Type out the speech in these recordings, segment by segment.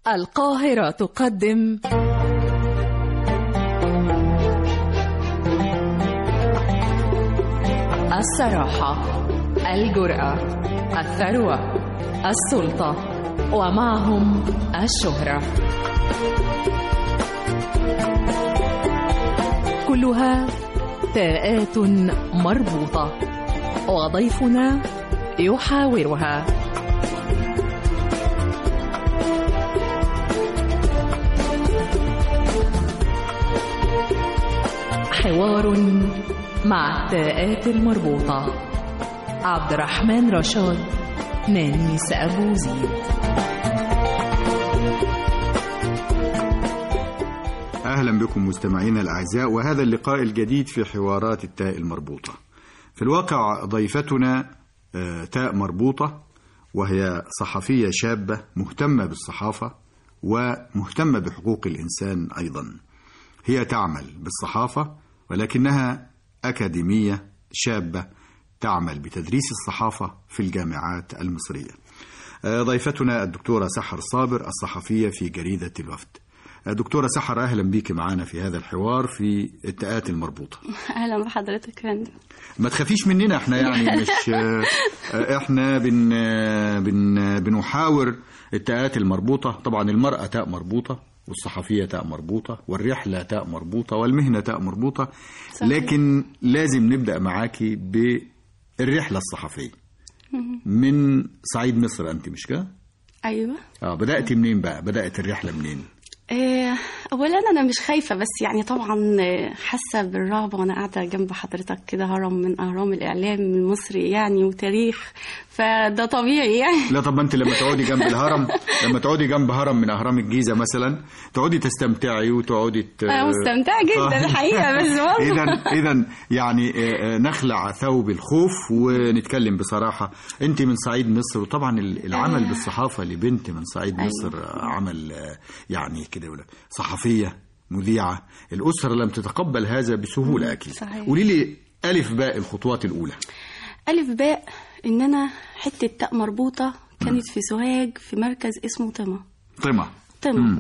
القاهرة تقدم الصراحة الجرأة الثروة السلطة ومعهم الشهرة كلها تاءات مربوطة وضيفنا يحاورها حوار مع التاءات المربوطة عبد الرحمن رشاد نانيس أبو زيد أهلا بكم مستمعينا الأعزاء وهذا اللقاء الجديد في حوارات التاء المربوطة في الواقع ضيفتنا آه، تاء مربوطة وهي صحفية شابة مهتمة بالصحافة ومهتمة بحقوق الإنسان أيضا هي تعمل بالصحافة ولكنها أكاديمية شابة تعمل بتدريس الصحافة في الجامعات المصرية آه، ضيفتنا الدكتورة سحر صابر الصحفية في جريدة الوفد آه، دكتورة سحر أهلا بيك معنا في هذا الحوار في التاءات المربوطة اهلا بحضرتك يا فندم ما تخافيش مننا احنا يعني مش آه، آه، احنا بن آه، بن بنحاور التاءات المربوطة طبعا المرأة تاء مربوطة والصحفية تاء مربوطة والرحلة تاء مربوطة والمهنة تاء مربوطة صحيح. لكن لازم نبدأ معاكي بالرحلة الصحفية من صعيد مصر أنت مش كده؟ ايوه اه بدأت منين بقى؟ بدأت الرحلة منين؟ إيه اولا انا مش خايفه بس يعني طبعا آه، حاسه بالرهبه وانا قاعده جنب حضرتك كده هرم من اهرام الاعلام المصري يعني وتاريخ فده طبيعي يعني لا طب ما انت لما تقعدي جنب الهرم لما تقعدي جنب هرم من اهرام الجيزه مثلا تقعدي تستمتعي وتقعدي ت... انا مستمتعه جدا الحقيقه بس اذا برضه اذا يعني آه، آه، نخلع ثوب الخوف ونتكلم بصراحه انت من صعيد مصر وطبعا ال- العمل آه. بالصحافه لبنت من صعيد أيوة. مصر آه، عمل آه، يعني كده يقول لك صحفيه مذيعه الاسره لم تتقبل هذا بسهوله اكيد صحيح. قولي لي الف باء الخطوات الاولى الف باء ان انا حته تاء مربوطه كانت في سوهاج في مركز اسمه طمع طمع طمع مم.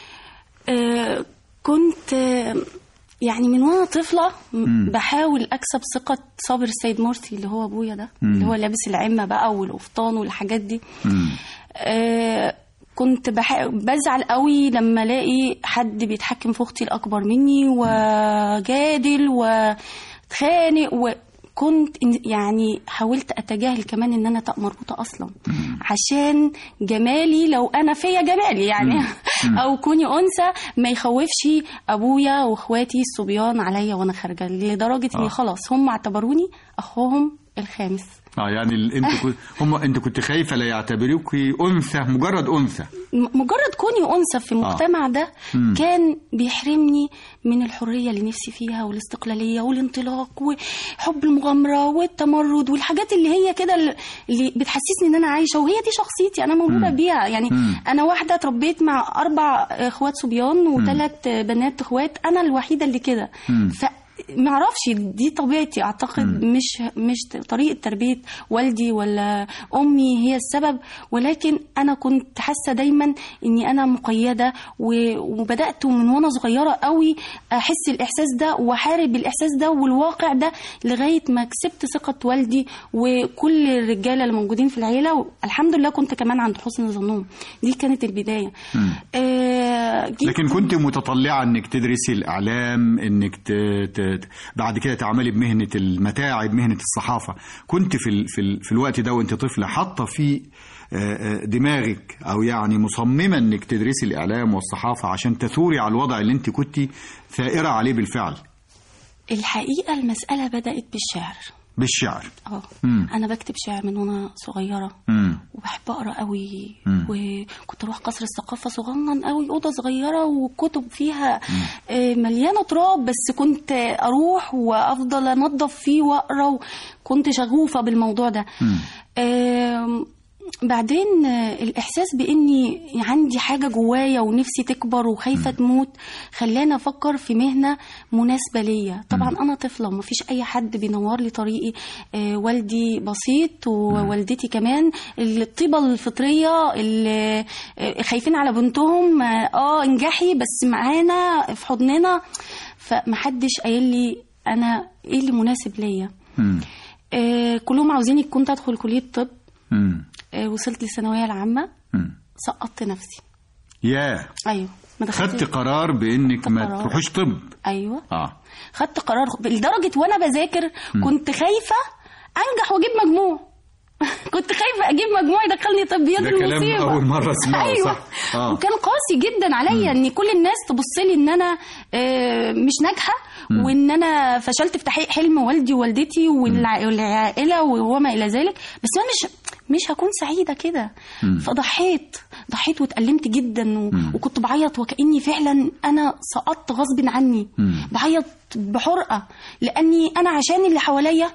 آه كنت آه يعني من وانا طفله م- بحاول اكسب ثقه صابر السيد مرسي اللي هو ابويا ده اللي هو لابس العمه بقى والقفطان والحاجات دي مم. آه كنت بح... بزعل قوي لما الاقي حد بيتحكم في اختي الاكبر مني وجادل واتخانق وكنت إن- يعني حاولت اتجاهل كمان ان انا تاء مربوطه اصلا عشان جمالي لو انا فيا جمالي يعني او كوني انثى ما يخوفش ابويا واخواتي الصبيان عليا وانا خارجه لدرجه آه. اني خلاص هم اعتبروني اخوهم الخامس اه يعني ال- انت كنت هم انت كنت خايفه لا يعتبروك انثى مجرد انثى م- مجرد كوني انثى في المجتمع ده مم. كان بيحرمني من الحريه اللي نفسي فيها والاستقلاليه والانطلاق وحب المغامره والتمرد والحاجات اللي هي كده ال- اللي بتحسسني ان انا عايشه وهي دي شخصيتي انا مولوده مم. بيها يعني مم. انا واحده اتربيت مع اربع اخوات صبيان وثلاث بنات اخوات انا الوحيده اللي كده مم. ف معرفش دي طبيعتي اعتقد مش مش طريقه تربيه والدي ولا امي هي السبب ولكن انا كنت حاسه دايما اني انا مقيده و- وبدات من وانا صغيره قوي احس الاحساس ده واحارب الاحساس ده والواقع ده لغايه ما كسبت ثقه والدي وكل الرجاله اللي موجودين في العيله الحمد لله كنت كمان عند حسن ظنهم دي كانت البدايه آه جيت- لكن كنت متطلعه انك تدرسي الاعلام انك ت... ت... ت- بعد كده تعملي بمهنه المتاعب مهنه الصحافه كنت في ال... في, ال... في الوقت ده وانت طفله حاطه في آه، آه، دماغك او يعني مصممه انك تدرسي الاعلام والصحافه عشان تثوري على الوضع اللي انت كنت ثائره عليه بالفعل الحقيقه المساله بدات بالشعر بالشعر اه مم. انا بكتب شعر من وانا صغيره امم وبحب اقرا قوي مم. وكنت اروح قصر الثقافه صغنن قوي اوضه صغيره وكتب فيها آه، مليانه تراب بس كنت اروح وافضل انظف فيه واقرا وكنت شغوفه بالموضوع ده مم. آم، بعدين آه، الاحساس باني عندي حاجه جوايا ونفسي تكبر وخايفه تموت خلاني افكر في مهنه مناسبه ليا طبعا انا طفله ومفيش اي حد بينور لي طريقي آه، والدي بسيط ووالدتي كمان الطيبه الفطريه اللي آه، خايفين على بنتهم اه آه، انجحي بس معانا في حضننا فمحدش قايل لي انا ايه اللي مناسب ليا مم. آه، كلهم عاوزيني كنت ادخل كليه طب مم. آه، وصلت للثانويه العامه مم. سقطت نفسي يا ايوه ما خدت دخلتش قرار بانك ما قرار. تروحيش طب ايوه اه خدت قرار لدرجه وانا بذاكر كنت خايفه انجح واجيب مجموع كنت خايفه اجيب مجموع يدخلني طب يا ده دي كلام المصيبه أول مرة أسمعه، ايوه صح. آه. وكان قاسي جدا عليا ان كل الناس تبص لي ان انا آه، مش ناجحه وان انا فشلت في تحقيق حلم والدي ووالدتي والع- والعائله وما الى ذلك بس انا مش مش هكون سعيده كده فضحيت ضحيت واتألمت جدا و... وكنت بعيط وكأني فعلا أنا سقطت غصب عني بعيط بحرقة لأني أنا عشان اللي حواليا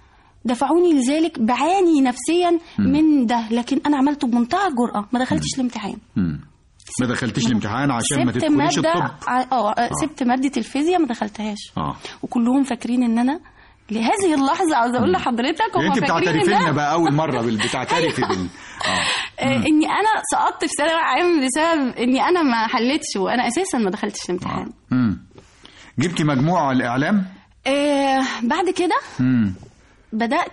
دفعوني لذلك بعاني نفسيا من ده لكن أنا عملته بمنتهى الجرأة ما دخلتش الامتحان مم. ما دخلتش الامتحان عشان ما سبت تدخليش مادة الطب ع- اه آه، سبت مادة الفيزياء ما دخلتهاش اه وكلهم فاكرين ان انا لهذه اللحظة عاوزة اقول لحضرتك هم انت فاكرين بتعترفي ان لنا أنا- بقى اول مره بال- بتعترفي بال اه آه، اني انا سقطت في ثانوي عام بسبب اني انا ما حلتش وانا اساسا ما دخلتش الامتحان مم. جبتي مجموع الاعلام آه بعد كده مم. بدات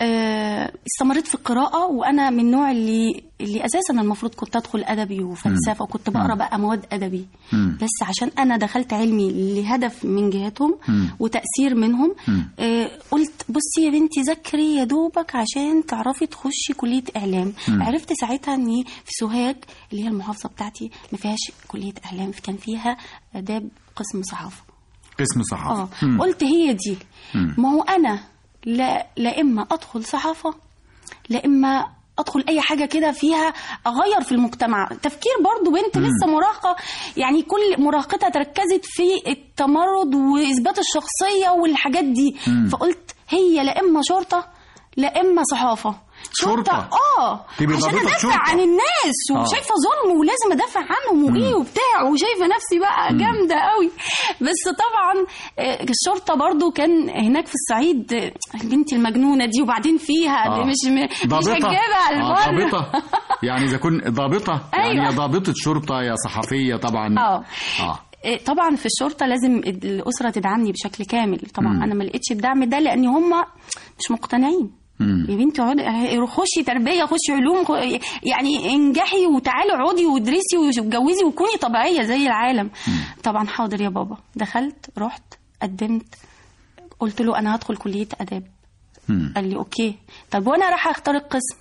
آه استمريت في القراءه وانا من النوع اللي اللي اساسا المفروض كنت ادخل ادبي وفلسفه وكنت بقرا بقى مواد ادبي مم. بس عشان انا دخلت علمي لهدف من جهتهم مم. وتاثير منهم مم. آه قلت بصي يا بنتي ذاكري يا دوبك عشان تعرفي تخشي كليه اعلام عرفت ساعتها اني في سوهاج اللي هي المحافظه بتاعتي ما فيهاش كليه اعلام كان فيها اداب قسم صحافه قسم اه صحافه مم. قلت هي دي مم. ما هو انا لا لا اما ادخل صحافه لا اما ادخل اي حاجه كده فيها اغير في المجتمع تفكير برضو بنت لسه مراهقه يعني كل مراهقتها تركزت في التمرد واثبات الشخصيه والحاجات دي فقلت هي لا اما شرطه لا اما صحافه شرطة؟ اه تبقي عشان ضابطة ادافع شرطة. عن الناس آه. وشايفه ظلم ولازم ادافع عنهم وايه وبتاع وشايفه نفسي بقى جامده قوي بس طبعا آه، الشرطه برضو كان هناك في الصعيد آه، البنت المجنونه دي وبعدين فيها آه. دي مش م- مش ضابطة هتجيبها على آه البر ضابطة يعني إذا كنت ضابطة يعني أيوة. يا ضابطة شرطة يا صحفية طبعا اه اه إيه، طبعا في الشرطه لازم الاسره تدعمني بشكل كامل طبعا مم. انا ما لقيتش الدعم ده لان هم مش مقتنعين مم. يا بنتي اقعدي خشي تربيه خشي علوم خ- يعني انجحي وتعالي اقعدي وادرسي واتجوزي وكوني طبيعيه زي العالم طبعا حاضر يا بابا دخلت رحت قدمت قلت له انا هدخل كليه اداب مم. قال لي اوكي طب وانا رايحه اختار القسم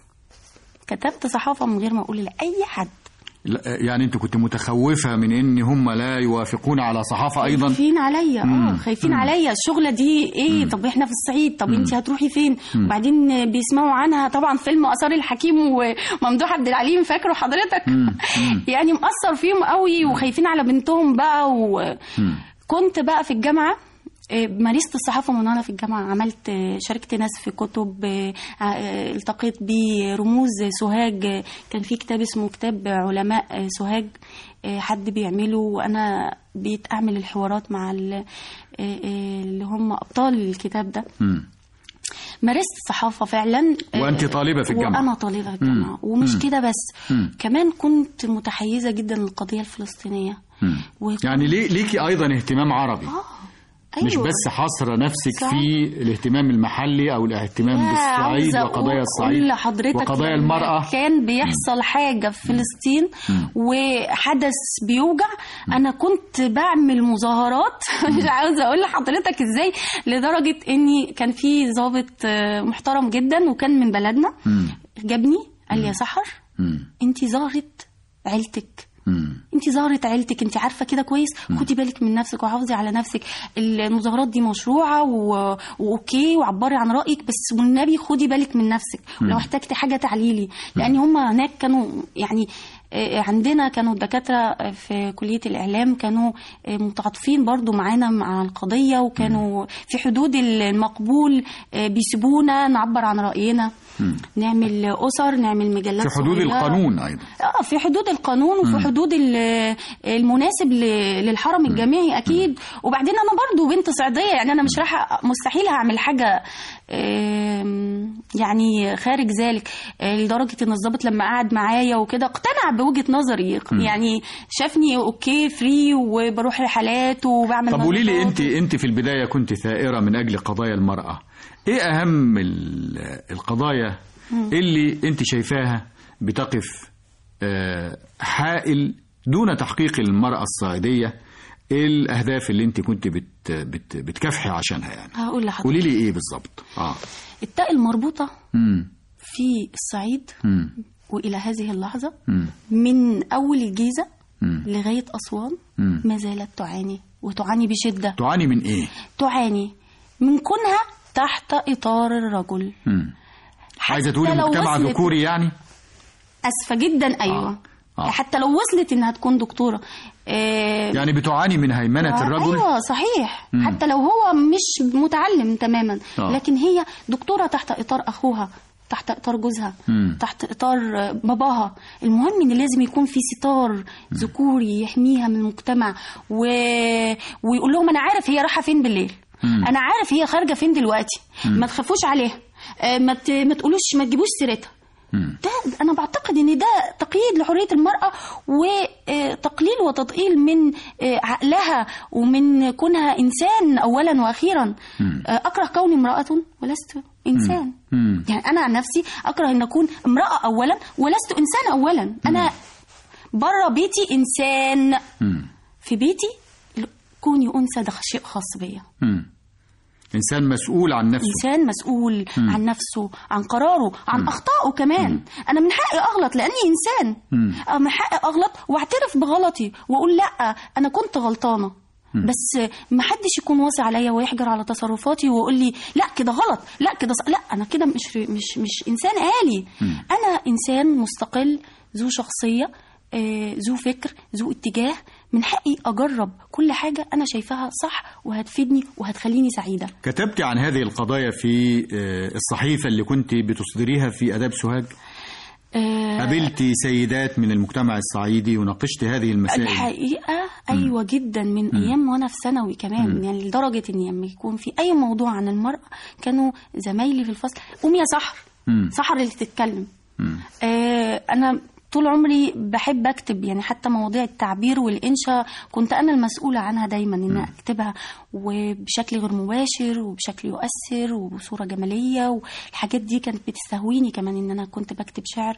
كتبت صحافه من غير ما اقول لاي حد لا، يعني انت كنت متخوفة من ان هم لا يوافقون على صحافة ايضا خايفين عليا مم. اه خايفين عليا الشغله دي ايه طب احنا في الصعيد طب انت هتروحي فين وبعدين بيسمعوا عنها طبعا فيلم اثار الحكيم وممدوح عبد العليم فاكره حضرتك يعني مأثر فيهم قوي وخايفين على بنتهم بقى وكنت بقى في الجامعه آه، مارست الصحافة من وأنا في الجامعة عملت آه، شاركت ناس في كتب آه، آه، التقيت برموز سوهاج آه، كان في كتاب اسمه كتاب علماء آه، سوهاج آه، حد بيعمله وأنا بقيت أعمل الحوارات مع ال- آه، آه، اللي هم أبطال الكتاب ده مم. مارست الصحافة فعلا آه، وأنت طالبة في الجامعة. وأنا طالبة في الجامعة ومش كده بس مم. كمان كنت متحيزة جدا للقضية الفلسطينية مم. وكنت- يعني ليه ليكي ايضا اهتمام عربي آه مش أيوة. بس حاصرة نفسك صح. في الاهتمام المحلي أو الاهتمام لا، بالصعيد عاوزة وقضايا أقول- الصعيد أقول لحضرتك وقضايا لما المرأة كان بيحصل حاجة في فلسطين وحدث بيوجع أنا كنت بعمل مظاهرات مش عاوزة أقول لحضرتك إزاي لدرجة إني كان في ضابط آه، محترم جدا وكان من بلدنا مم. جابني قال لي يا سحر مم. أنت زهرة عيلتك مم. انت زهرة عيلتك انت عارفه كده كويس خدي بالك من نفسك وحافظي على نفسك المظاهرات دي مشروعه و... واوكي وعبري عن رايك بس والنبي خدي بالك من نفسك ولو احتجتي حاجه تعليلي لان هم هناك كانوا يعني آه، عندنا كانوا الدكاتره في كليه الاعلام كانوا آه، متعاطفين برضو معانا مع القضيه وكانوا في حدود المقبول آه، بيسيبونا نعبر عن راينا نعمل اسر نعمل مجلات في حدود صغيرة. القانون ايضا اه في حدود القانون وفي حدود ال- المناسب ل- للحرم الجامعي اكيد وبعدين انا برضو بنت صعيديه يعني انا مش رايحه مستحيل هعمل حاجه آم، يعني خارج ذلك آه، لدرجه ان الضابط لما قعد معايا وكده اقتنع بوجهه نظري يعني شافني اوكي فري وبروح رحلات وبعمل طب قولي لي نشاطات. انت انت في البدايه كنت ثائره من اجل قضايا المراه ايه اهم ال- القضايا اللي انت شايفاها بتقف آه، حائل دون تحقيق المراه الصعيديه ايه الاهداف اللي انت كنت بت بت بتكافحي عشانها يعني هقول لحضرتك قولي لي ايه بالظبط اه التاء المربوطه امم في الصعيد امم والى هذه اللحظه امم من اول الجيزه مم. لغايه اسوان مم. ما زالت تعاني وتعاني بشده تعاني من ايه تعاني من كونها تحت اطار الرجل امم حتى عايزه تقولي لو مجتمع وصلت- ذكوري يعني اسفه جدا ايوه آه. آه. حتى لو وصلت انها تكون دكتوره آه يعني بتعاني من هيمنه آه، الرجل ايوه صحيح مم. حتى لو هو مش متعلم تماما آه. لكن هي دكتوره تحت اطار اخوها تحت اطار جوزها مم. تحت اطار آه، باباها المهم ان لازم يكون في ستار ذكوري يحميها من المجتمع و... ويقول لهم انا عارف هي رايحه فين بالليل مم. انا عارف هي خارجه فين دلوقتي ما تخافوش عليها آه، ما ت... ما تقولوش ما تجيبوش سيرتها مم. ده انا بعتقد ان ده تقييد لحريه المراه وتقليل وتضئيل من آه، عقلها ومن كونها انسان اولا واخيرا مم. آه، اكره كوني امراه ولست انسان مم. يعني انا عن نفسي اكره ان اكون امراه اولا ولست انسان اولا انا بره بيتي انسان مم. في بيتي كوني انثى ده شيء خاص بيا مم. إنسان مسؤول عن نفسه انسان مسؤول عن نفسه عن قراره عن اخطائه كمان انا من حقي اغلط لاني انسان مم. أه من حقي اغلط واعترف بغلطي واقول لا انا كنت غلطانه بس ما حدش يكون واصي عليا ويحجر على تصرفاتي ويقول لي لا كده غلط لا كده ص... لا انا كده مش مش مش انسان آلي انا انسان مستقل ذو شخصيه آه، ذو فكر ذو اتجاه من حقي اجرب كل حاجه انا شايفاها صح وهتفيدني وهتخليني سعيده كتبت عن هذه القضايا في آه، الصحيفة اللي كنت بتصدريها في أداب سوهاج آه، قابلت سيدات من المجتمع الصعيدي وناقشت هذه المسائل الحقيقة أيوة جدا من أيام وأنا في ثانوي كمان يعني لدرجة إن لما يكون في أي موضوع عن المرأة كانوا زمايلي في الفصل قومي يا سحر مم. سحر اللي تتكلم مم. آه أنا طول عمري بحب أكتب يعني حتى مواضيع التعبير والإنشاء كنت أنا المسؤولة عنها دايما إن أنا أكتبها وبشكل غير مباشر وبشكل يؤثر وبصورة جمالية والحاجات دي كانت بتستهويني كمان إن أنا كنت بكتب شعر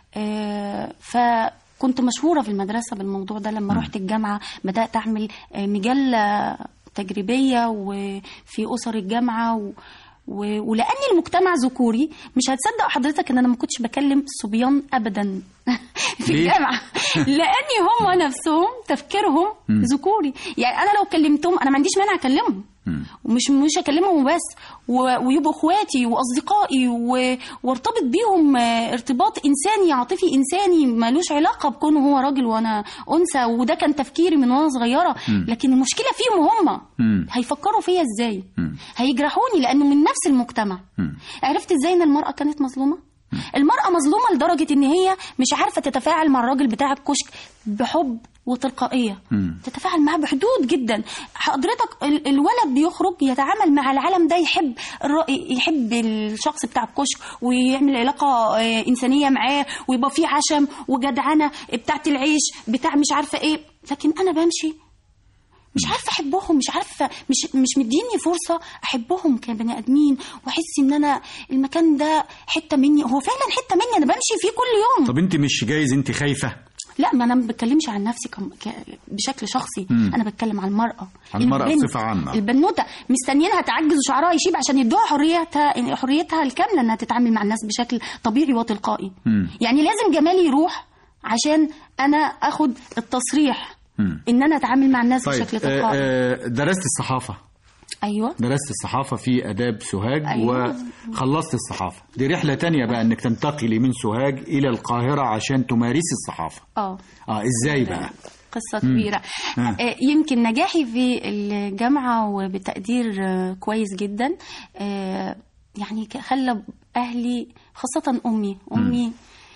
آه ف كنت مشهورة في المدرسة بالموضوع ده لما رحت الجامعة بدأت أعمل آه، مجلة تجريبية وفي أسر الجامعة و... و... ولاني المجتمع ذكوري مش هتصدق حضرتك ان انا ما كنتش بكلم صبيان ابدا في ليه؟ الجامعه لاني هم نفسهم تفكيرهم ذكوري يعني انا لو كلمتهم انا ما عنديش مانع اكلمهم مم. ومش مش اكلمهم وبس و... ويبقوا اخواتي واصدقائي و... وارتبط بيهم آه، ارتباط انساني عاطفي انساني ملوش علاقه بكونه هو راجل وانا انثى وده كان تفكيري من وانا صغيره لكن المشكله فيهم هم مم. هيفكروا فيا ازاي مم. هيجرحوني لانه من نفس المجتمع مم. عرفت ازاي ان المراه كانت مظلومه المراه مظلومه لدرجه ان هي مش عارفه تتفاعل مع الراجل بتاع الكشك بحب وتلقائيه مم. تتفاعل معاه بحدود جدا حضرتك ال- الولد بيخرج يتعامل مع العالم ده يحب الر- يحب الشخص بتاع الكشك ويعمل علاقه آه، انسانيه معاه ويبقى فيه عشم وجدعنه بتاعه العيش بتاع مش عارفه ايه لكن انا بمشي مش عارفه احبهم مش عارفه مش مش مديني فرصه احبهم كبني ادمين واحس ان انا المكان ده حته مني هو فعلا حته مني انا بمشي فيه كل يوم طب أنت مش جايز أنت خايفة لا ما انا ما بتكلمش عن نفسي كم... ك... بشكل شخصي مم. انا بتكلم عن المراه عن المرأة البنت، بصفة عامة. البنوته مستنيينها تعجز وشعرها يشيب عشان يدوها حريتها حريتها الكامله انها تتعامل مع الناس بشكل طبيعي وتلقائي مم. يعني لازم جمالي يروح عشان انا اخد التصريح مم. ان انا اتعامل مع الناس طيب بشكل آه، تلقائي آه، درست الصحافة ايوه درست الصحافة في آداب سوهاج أيوة. وخلصت الصحافة دي رحلة تانية بقى انك تنتقلي من سوهاج إلى القاهرة عشان تمارسي الصحافة اه اه ازاي بقى قصة كبيرة آه. آه، يمكن نجاحي في الجامعة وبتقدير آه، كويس جدا آه، يعني ك- خلى أهلي خاصة أمي أمي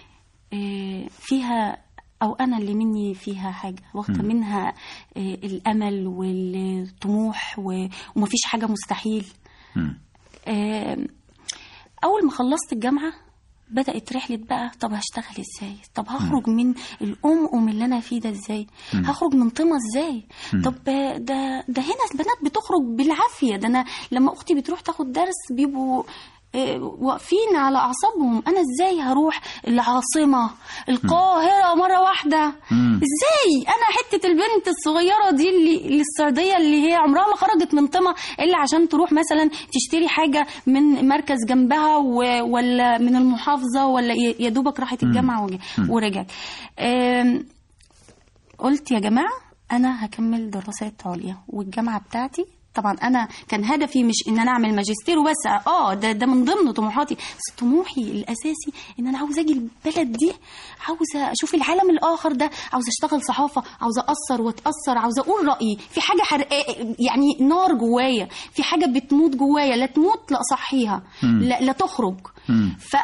آه، فيها أو أنا اللي مني فيها حاجة واخدة منها آه، الأمل والطموح و- ومفيش حاجة مستحيل مم. آم، اول ما خلصت الجامعه بدات رحله بقى طب هشتغل ازاي طب هخرج من الام ام اللي انا فيه ده ازاي هخرج من طمه ازاي طب ده ده هنا البنات بتخرج بالعافيه ده انا لما اختي بتروح تاخد درس بيبقوا آه، واقفين على اعصابهم انا ازاي هروح العاصمه القاهره مره واحده مم. ازاي انا حته البنت الصغيره دي اللي اللي السعوديه اللي هي عمرها ما خرجت من طمه الا عشان تروح مثلا تشتري حاجه من مركز جنبها و- ولا من المحافظه ولا ي- يا دوبك راحت الجامعه وج- ورجعت آم، قلت يا جماعه انا هكمل دراسات عليا والجامعه بتاعتي طبعا انا كان هدفي مش ان انا اعمل ماجستير وبس اه ده ده من ضمن طموحاتي بس طموحي الاساسي ان انا عاوزه اجي البلد دي عاوزه اشوف العالم الاخر ده عاوزه اشتغل صحافه عاوزه ااثر واتاثر عاوزه اقول رايي في حاجه حرقاء يعني نار جوايا في حاجه بتموت جوايا لا تموت لا اصحيها لا, لا تخرج مم. ف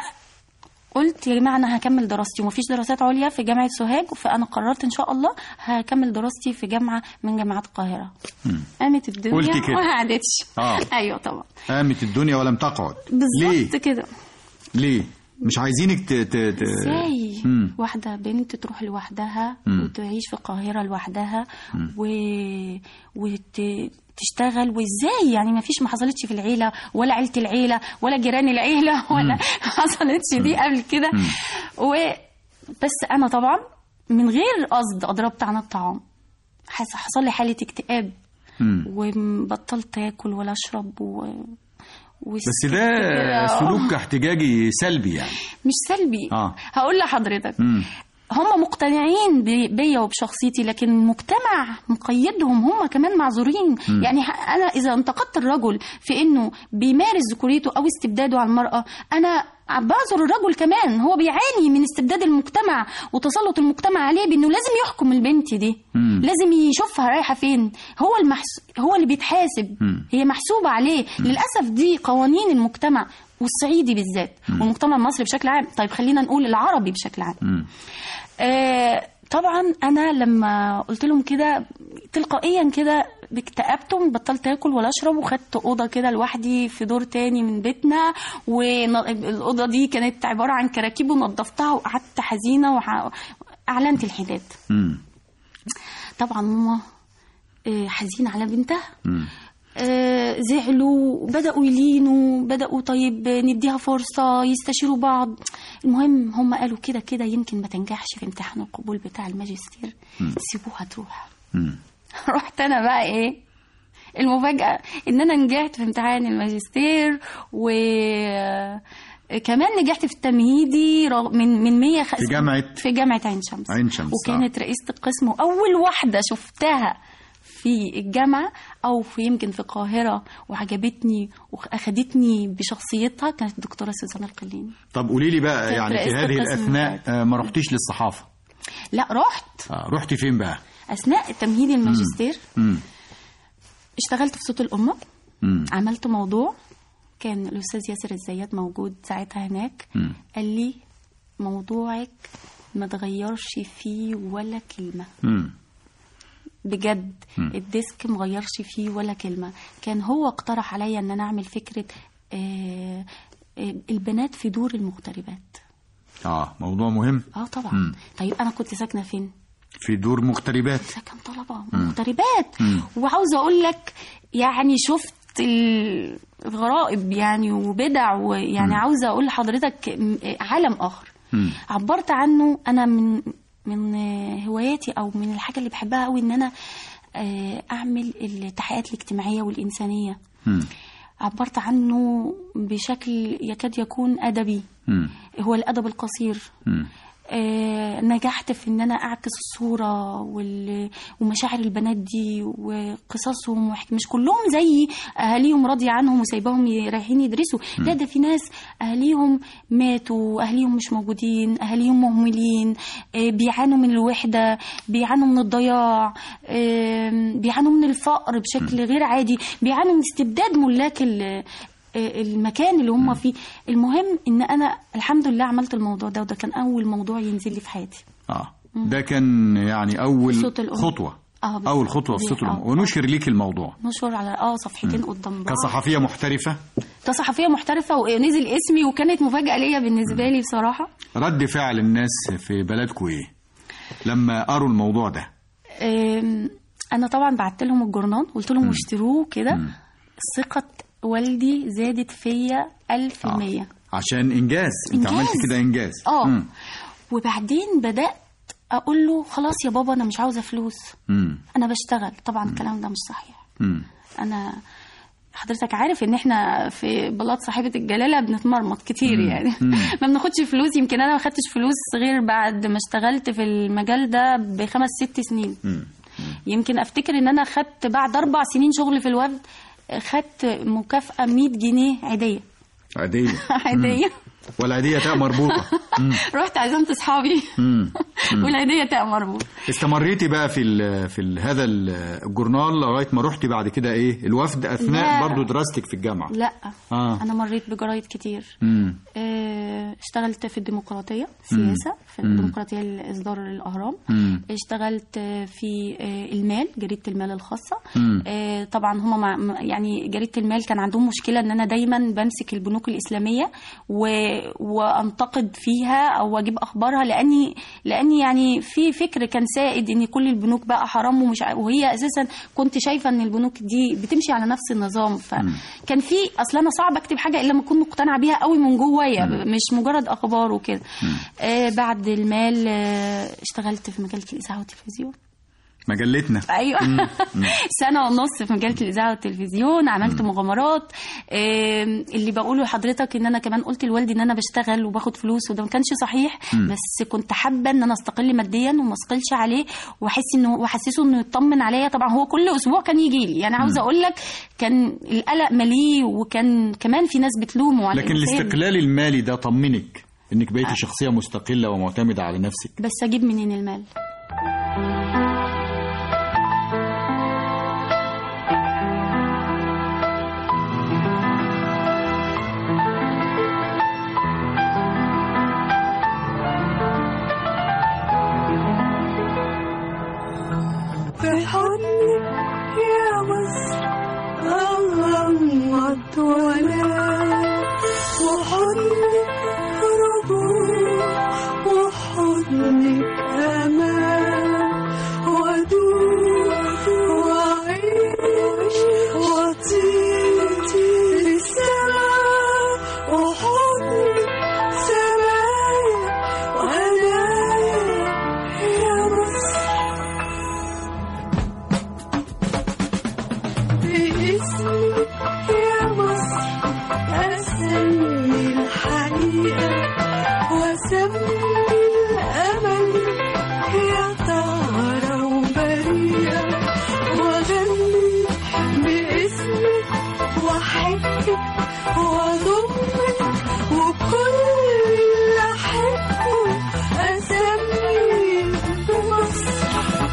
قلت يا جماعه انا هكمل دراستي ومفيش دراسات عليا في جامعه سوهاج فانا قررت ان شاء الله هكمل دراستي في جامعه من جامعات القاهره قامت الدنيا قلتي كده. ما قعدتش آه. ايوه طبعا قامت الدنيا ولم تقعد بالظبط ليه كده ليه مش عايزينك ت... ت... ت... ازاي مم. واحده بنت تروح لوحدها مم. وتعيش في القاهره لوحدها و... وت... تشتغل وازاي يعني ما فيش ما حصلتش في العيله ولا عيله العيله ولا جيران العيله ولا حصلتش دي قبل كده و بس انا طبعا من غير قصد اضربت عن الطعام حس- حصل لي حاله اكتئاب مم. وبطلت اكل ولا اشرب و... بس ده سلوك احتجاجي سلبي يعني مش سلبي آه. هقول لحضرتك مم. هم مقتنعين بي- بيا وبشخصيتي لكن المجتمع مقيدهم هم كمان معذورين يعني ح- انا اذا انتقدت الرجل في انه بيمارس ذكوريته او استبداده على المراه انا بعذر الرجل كمان هو بيعاني من استبداد المجتمع وتسلط المجتمع عليه بانه لازم يحكم البنت دي مم. لازم يشوفها رايحه فين هو المحس... هو اللي بيتحاسب مم. هي محسوبه عليه للاسف دي قوانين المجتمع والصعيدي بالذات والمجتمع المصري بشكل عام طيب خلينا نقول العربي بشكل عام مم. آه طبعا انا لما قلت لهم كده تلقائيا كده اكتئبتم بطلت اكل ولا اشرب وخدت اوضه كده لوحدي في دور تاني من بيتنا والاوضه دي كانت عباره عن كراكيب ونظفتها وقعدت حزينه واعلنت الحداد مم. طبعا ماما آه، حزينه على بنتها مم. آه، زعلوا بدأوا يلينوا بدأوا طيب نديها فرصة يستشيروا بعض المهم هم قالوا كده كده يمكن ما تنجحش في امتحان القبول بتاع الماجستير سيبوها تروح مم. رحت أنا بقى إيه المفاجأة إن أنا نجحت في امتحان الماجستير و كمان نجحت في التمهيدي رغم- من من 100 في جامعة في جامعة عين شمس عين شمس، وكانت رئيسة القسم وأول واحدة شفتها في الجامعة أو في يمكن في القاهرة وعجبتني وأخدتني بشخصيتها كانت الدكتورة سوزان القليني طب قولي لي بقى كانت يعني في رئيسة هذه القسم الأثناء بتاعتي. آه، ما رحتيش للصحافة لا رحت آه، رحتي فين بقى أثناء تمهيدي الماجستير مم. اشتغلت في صوت الأمة مم. عملت موضوع كان الأستاذ ياسر الزيات موجود ساعتها هناك مم. قال لي موضوعك ما تغيرش فيه ولا كلمة مم. بجد الديسك مغيرش فيه ولا كلمة كان هو اقترح عليا ان انا اعمل فكرة آه، آه، البنات في دور المغتربات اه موضوع مهم اه طبعا مم. طيب انا كنت ساكنة فين في دور مغتربات سكن طلبة مغتربات وعاوزة اقول لك يعني شفت ال- الغرائب يعني وبدع ويعني عاوزة اقول لحضرتك م- عالم اخر مم. عبرت عنه انا من من هواياتي او من الحاجه اللي بحبها قوي ان انا آه، اعمل التحقيقات الاجتماعيه والانسانيه مم. عبرت عنه بشكل يكاد يكون ادبي مم. هو الادب القصير مم. آه، نجحت في ان انا اعكس الصوره وال- ومشاعر البنات دي وقصصهم وحك... مش كلهم زي اهاليهم راضيه عنهم وسايباهم ي- رايحين يدرسوا لا ده في ناس اهاليهم ماتوا اهاليهم مش موجودين اهاليهم مهملين آه، بيعانوا من الوحده بيعانوا من الضياع آم، بيعانوا من الفقر بشكل غير عادي بيعانوا من استبداد ملاك ال- آه، المكان اللي هم فيه المهم ان انا الحمد لله عملت الموضوع ده وده كان اول موضوع ينزل لي في حياتي اه ده كان يعني اول صوت الأم. خطوه اه بالظبط. اول خطوه في صوت آه. الام ونشر ليك الموضوع نشر على اه صفحتين قدام بعض كصحفيه محترفه كصحفيه محترفه ونزل اسمي وكانت مفاجاه ليا بالنسبه لي بصراحه رد فعل الناس في بلدكم ايه لما قروا الموضوع ده آم، انا طبعا بعت لهم الجورنال قلت لهم اشتروه كده ثقه والدي زادت فيا ألف آه. المية عشان انجاز انت إنجاز. عملت كده انجاز اه مم. وبعدين بدات اقول له خلاص يا بابا انا مش عاوزه فلوس مم. انا بشتغل طبعا الكلام ده مش صحيح مم. انا حضرتك عارف ان احنا في بلاط صاحبة الجلالة بنتمرمط كتير يعني ما بناخدش فلوس يمكن انا ما خدتش فلوس غير بعد ما اشتغلت في المجال ده بخمس ست سنين يمكن افتكر ان انا خدت بعد اربع سنين شغل في الوفد خدت مكافأة 100 جنيه عادية عاديه عادية والعاديه تاء مربوطه رحت عزمت اصحابي مم. والعيدية تاء مربوط استمريتي بقى في ال في ال هذا ال- الجورنال لغايه ما رحتي بعد كده ايه الوفد اثناء لا. برضو دراستك في الجامعه لا آه. انا مريت بجرايد كتير مم. آه، اشتغلت في الديمقراطية سياسة في الديمقراطية الإصدار الأهرام مم. اشتغلت آه، في آه، المال جريدة المال الخاصة مم. آه، طبعا هما مع م- يعني جريدة المال كان عندهم مشكلة ان انا دايما بمسك البنوك الإسلامية و... وانتقد فيها او اجيب اخبارها لاني لاني يعني في فكر كان سائد ان كل البنوك بقى حرام ومش ع- وهي اساسا كنت شايفه ان البنوك دي بتمشي على نفس النظام فكان في اصل انا صعب اكتب حاجه الا لما اكون مقتنعه بيها قوي من جوايا مش مجرد اخبار وكده آه بعد المال آه اشتغلت في مجله الاذاعه والتلفزيون مجلتنا ايوه سنه ونص في مجله الاذاعه والتلفزيون عملت مغامرات آم، اللي بقوله لحضرتك ان انا كمان قلت لوالدي ان انا بشتغل وباخد فلوس وده ما كانش صحيح بس كنت حابه ان انا استقل ماديا وما اثقلش عليه واحس انه واحسسه انه يطمن عليا طبعا هو كل اسبوع كان يجي لي يعني عاوزه اقول لك كان القلق مليه وكان كمان في ناس بتلومه على لكن الإنسان. الاستقلال المالي ده طمنك انك بقيتي شخصيه مستقله ومعتمده على نفسك بس اجيب منين المال في حضنك يا مصر أغمض وأنام وحضنك رجوع وحضنك أمان وأدوب وأعيش وأطير للسماء وحضنك سمايا وهنايا يا مصر باسمك يا مصر أسمي الحقيقة وأسمي الأمل يا طهرة وبريئة وأغني باسمك وأحبك وأضمك وكل اللي أحبه أسمي بمصر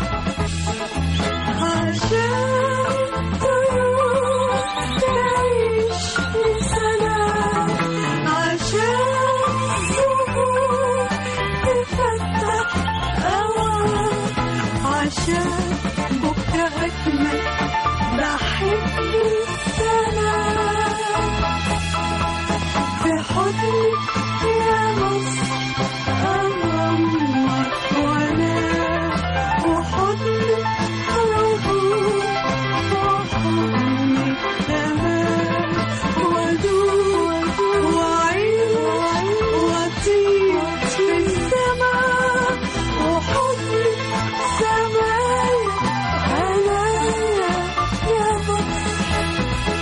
عشان طيور تعيش بسلام عشان زهور تفتح أوان عشان بكرة أجمل بحب السلام في حضنك يا مصر أغمض وأنام وحضنك رجوع وحضنك أمان وأدوب وأعيش وأطير في السماء وحضنك سمايا هنايا يا مصر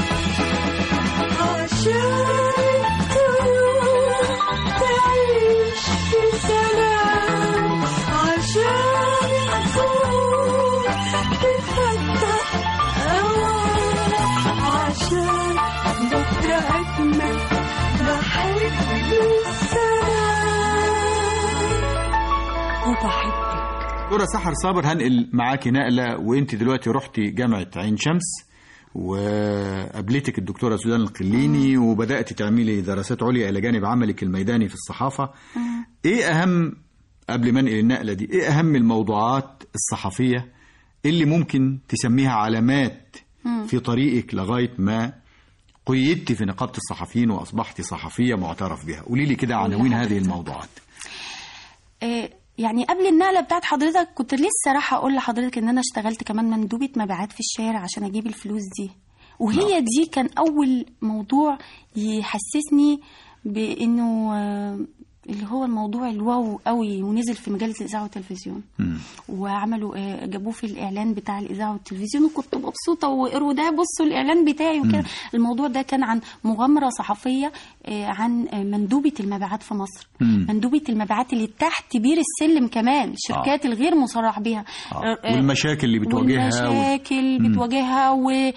عشان الطيور تعيش دكتورة سحر صابر هنقل معاكي نقلة وانت دلوقتي رحتي جامعة عين شمس وقابلتك الدكتورة سوزان القليني وبدأت تعملي دراسات عليا إلى جانب عملك الميداني في الصحافة إيه أهم قبل ما انقل النقلة دي إيه أهم الموضوعات الصحفية اللي ممكن تسميها علامات في طريقك لغاية ما قيدت في نقابة الصحفيين وأصبحت صحفية معترف بها قولي لي كده عناوين هذه لحضرتك. الموضوعات آه، يعني قبل النقله بتاعت حضرتك كنت لسه راح اقول لحضرتك ان انا اشتغلت كمان مندوبه مبيعات في الشارع عشان اجيب الفلوس دي وهي دي كان اول موضوع يحسسني بانه آه، اللي هو الموضوع الواو قوي ونزل في مجله الاذاعه والتلفزيون مم. وعملوا آه، جابوه في الاعلان بتاع الاذاعه والتلفزيون وكنت مبسوطه وقروا ده بصوا الاعلان بتاعي وكده الموضوع ده كان عن مغامره صحفيه آه، عن آه، مندوبه المبيعات في مصر مم. مندوبه المبيعات اللي تحت بير السلم كمان الشركات الغير مصرح بها آه. آه، آه، والمشاكل اللي بتواجهها وال- والمشاكل بتواجهها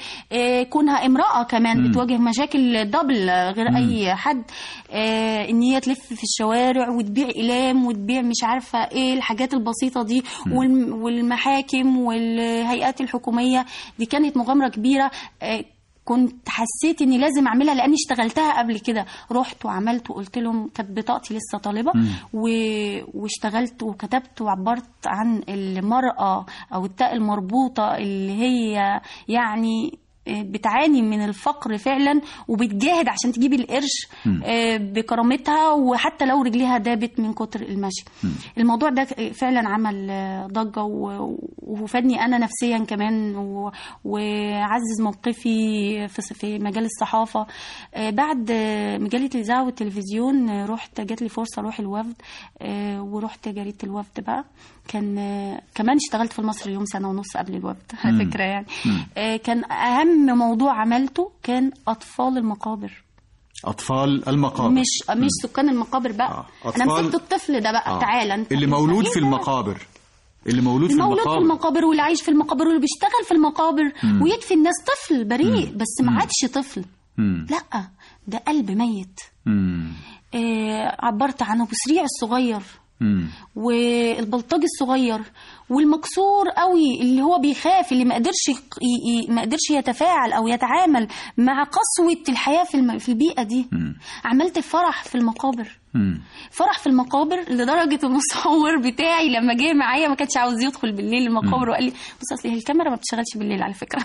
وكونها امرأة كمان بتواجه مشاكل دبل غير أي حد آه، إن هي تلف في الشوارع وتبيع إقلام وتبيع مش عارفة إيه الحاجات البسيطة دي والم- والمحاكم والهيئات الحكومية دي كانت مغامرة كبيرة آه، كنت حسيت اني لازم اعملها لاني اشتغلتها قبل كده رحت وعملت وقلت لهم كانت بطاقتي لسه طالبه و... واشتغلت وكتبت وعبرت عن المراه او التاء المربوطه اللي هي يعني بتعاني من الفقر فعلا وبتجاهد عشان تجيب القرش آه، بكرامتها وحتى لو رجليها دابت من كتر المشي الموضوع ده فعلا عمل آه، ضجة و- وفادني أنا نفسيا كمان و- وعزز موقفي في في مجال الصحافة آه، بعد آه، مجلة الإذاعة والتلفزيون آه، رحت جات لي فرصة أروح الوفد آه، ورحت جريدة الوفد بقى كان آه، كمان اشتغلت في المصري يوم سنة ونص قبل الوفد على فكرة يعني آه، كان أهم موضوع عملته كان أطفال المقابر أطفال المقابر مش مش سكان المقابر بقى آه، انا أطفال- مسكت الطفل ده بقى آه. تعالى انت اللي مولود إيه في ده؟ المقابر اللي مولود في المولود في المقابر المقابر واللي عايش في المقابر واللي بيشتغل في المقابر ويدفي الناس طفل بريء بس ما عادش طفل مم. لا ده قلب ميت مم. آه عبرت عن ابو سريع الصغير مم. والبلطجي الصغير والمكسور قوي اللي هو بيخاف اللي ما قدرش يق- ي- ي- ما قدرش يتفاعل او يتعامل مع قسوه الحياه في الم- في البيئه دي عملت فرح في المقابر مم. فرح في المقابر لدرجه المصور بتاعي لما جه معايا ما كانش عاوز يدخل بالليل المقابر وقال لي بص اصل هي الكاميرا ما بتشتغلش بالليل على فكره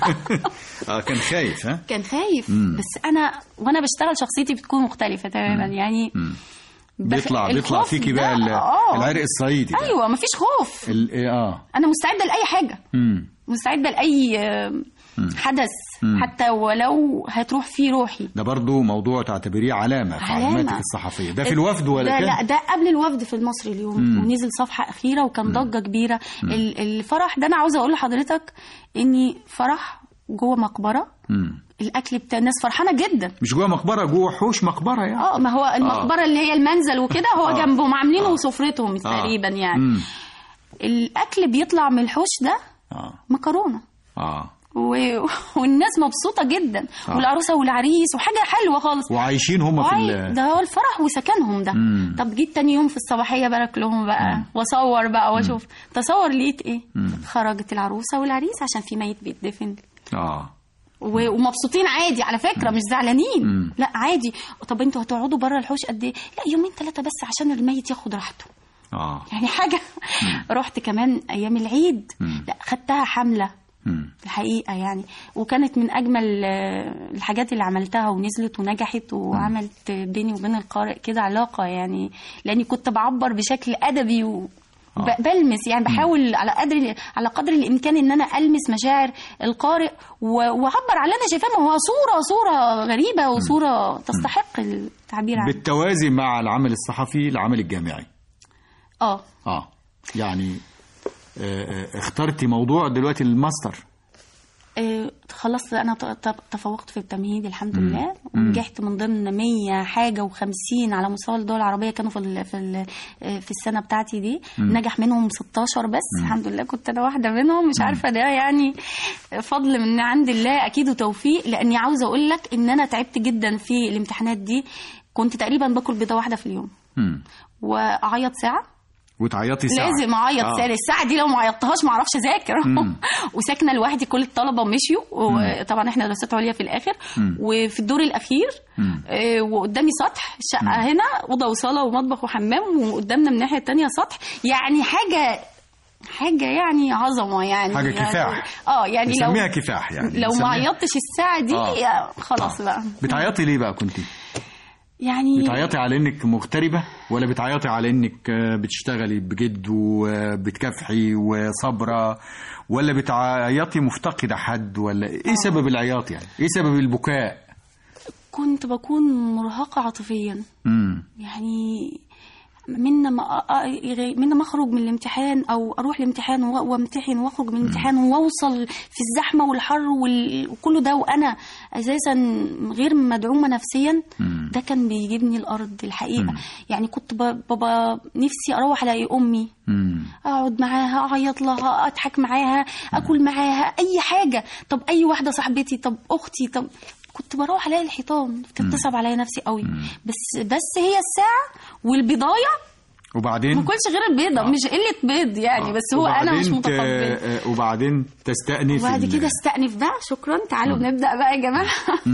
اه كان خايف ها كان خايف بس انا وانا بشتغل شخصيتي بتكون مختلفه تماما يعني بخ- بيطلع بيطلع الخوف فيكي ده- بقى ال- آه. العرق الصعيدي ده. ايوه مفيش خوف ال- إيه، اه انا مستعده لاي حاجه مم. مستعده لاي آه، حدث حتى ولو هتروح فيه روحي ده برضو موضوع تعتبريه علامة في علامة. علاماتك الصحفية ده في الوفد ولا ده كان؟ لا ده قبل الوفد في المصري اليوم ونزل صفحه اخيره وكان ضجه كبيره ال- الفرح ده انا عاوزه اقول لحضرتك اني فرح جوه مقبره مم. الاكل بتاع الناس فرحانه جدا مش جوه مقبرة جوه حوش مقبرة يعني اه ما هو المقبره اللي هي المنزل وكده هو آه. جنبهم عاملينه سفرتهم آه. تقريبا يعني مم. الاكل بيطلع من الحوش ده اه مكرونه اه و... والناس مبسوطه جدا آه. والعروسه والعريس وحاجه حلوه خالص وعايشين هم في وعي- ال- ده هو الفرح وسكنهم ده مم. طب جيت تاني يوم في الصباحيه بارك لهم بقى واصور بقى واشوف تصور لقيت ايه خرجت العروسه والعريس عشان في ميت بيتدفن اه و- ومبسوطين عادي على فكره مش زعلانين لا عادي طب انتوا هتقعدوا بره الحوش قد ايه لا يومين ثلاثه بس عشان الميت ياخد راحته اه يعني حاجه رحت كمان ايام العيد لا خدتها حمله مم. الحقيقه يعني وكانت من اجمل آه، الحاجات اللي عملتها ونزلت ونجحت وعملت بيني وبين القارئ كده علاقه يعني لاني كنت بعبر بشكل ادبي و ب- بلمس يعني بحاول على قدر على قدر الامكان ان انا المس مشاعر القارئ و- واعبر على اللي انا شايفاه ما هو صوره صوره غريبه وصوره تستحق التعبير عنها بالتوازي مع العمل الصحفي العمل الجامعي اه اه يعني آه، آه، اخترتي موضوع دلوقتي الماستر آه، خلصت انا ت- ت- تفوقت في التمهيد الحمد لله ونجحت من ضمن 100 حاجه و50 على مستوى الدول العربيه كانوا في ال في ال في السنه بتاعتي دي نجح منهم 16 بس الحمد لله كنت انا واحده منهم مش عارفه ده يعني فضل من عند الله اكيد وتوفيق لاني عاوزه اقول لك ان انا تعبت جدا في الامتحانات دي كنت تقريبا باكل بيضه واحده في اليوم مم. واعيط ساعه وتعيطي ساعة لازم اعيط آه. آه. الساعه دي لو ما عيطتهاش ما اعرفش اذاكر وساكنه لوحدي كل الطلبه مشيوا وطبعا احنا دراسات عليا في الاخر وفي الدور الاخير آه، وقدامي سطح الشقه هنا اوضه وصاله ومطبخ وحمام وقدامنا من الناحيه الثانيه سطح يعني حاجه حاجه يعني عظمه يعني حاجة يعني- كفاح. اه يعني لو نسميها كفاح يعني لو ما نسميها- عيطتش الساعه دي آه. آه. خلاص بقى بتعيطي ليه بقى كنتي يعني بتعيطي على انك مغتربة ولا بتعيطي على انك آه، بتشتغلي بجد وبتكافحي وصبرة ولا بتعيطي مفتقدة حد ولا ايه سبب العياط يعني ايه سبب البكاء كنت بكون مرهقه عاطفيا امم يعني من ما أ- أ- من ما اخرج من الامتحان او اروح الامتحان و- وامتحن واخرج من الامتحان واوصل في الزحمه والحر وال- وكله ده وانا اساسا غير مدعومه نفسيا ده كان بيجيبني الارض الحقيقه يعني كنت ب- ببقى نفسي اروح الاقي امي امم اقعد معاها اعيط لها اضحك معاها اكل معاها اي حاجه طب اي واحده صاحبتي طب اختي طب كنت بروح الاقي الحيطان كنت تصعب عليا نفسي قوي بس بس هي الساعه والبضايه وبعدين ما كلش غير البيضه آه. مش قله بيض يعني بس هو انا مش وبعدين ت- متقبله آه، وبعدين تستأنف وبعد ال- كده استأنف بقى شكرا تعالوا نبدأ بقى يا جماعة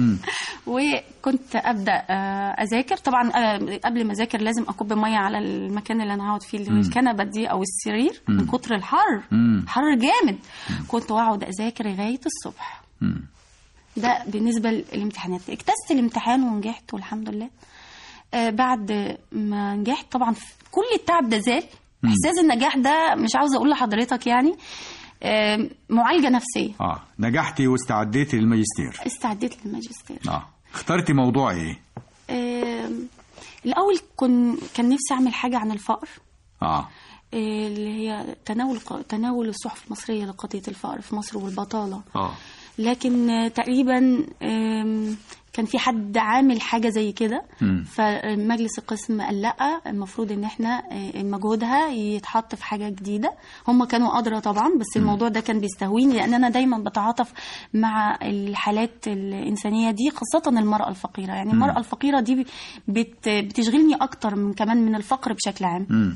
وكنت أبدأ آه، أذاكر طبعا آه، قبل ما أذاكر لازم أكب مية على المكان اللي أنا هقعد فيه اللي هو الكنبة دي أو السرير من كتر الحر مم. حر جامد كنت أقعد أذاكر لغاية الصبح مم. ده بالنسبة للامتحانات اجتزت الامتحان ونجحت والحمد لله آه بعد ما نجحت طبعا كل التعب ده زال احساس النجاح ده مش عاوزه اقول لحضرتك يعني آه معالجه نفسيه اه نجحتي واستعديتي للماجستير استعديت للماجستير اه اخترتي موضوع ايه آه الاول كن كان نفسي اعمل حاجه عن الفقر اه آه، اللي هي تناول تناول الصحف المصريه لقضيه الفقر في مصر والبطاله اه لكن آه، تقريبا آم، كان في حد عامل حاجه زي كده مم. فمجلس القسم قال لا المفروض ان احنا آه، مجهودها يتحط في حاجه جديده هم كانوا ادرى طبعا بس الموضوع ده كان بيستهويني لان انا دايما بتعاطف مع الحالات الانسانيه دي خاصه المراه الفقيره يعني المراه الفقيره دي بت بتشغلني اكتر من كمان من الفقر بشكل عام مم.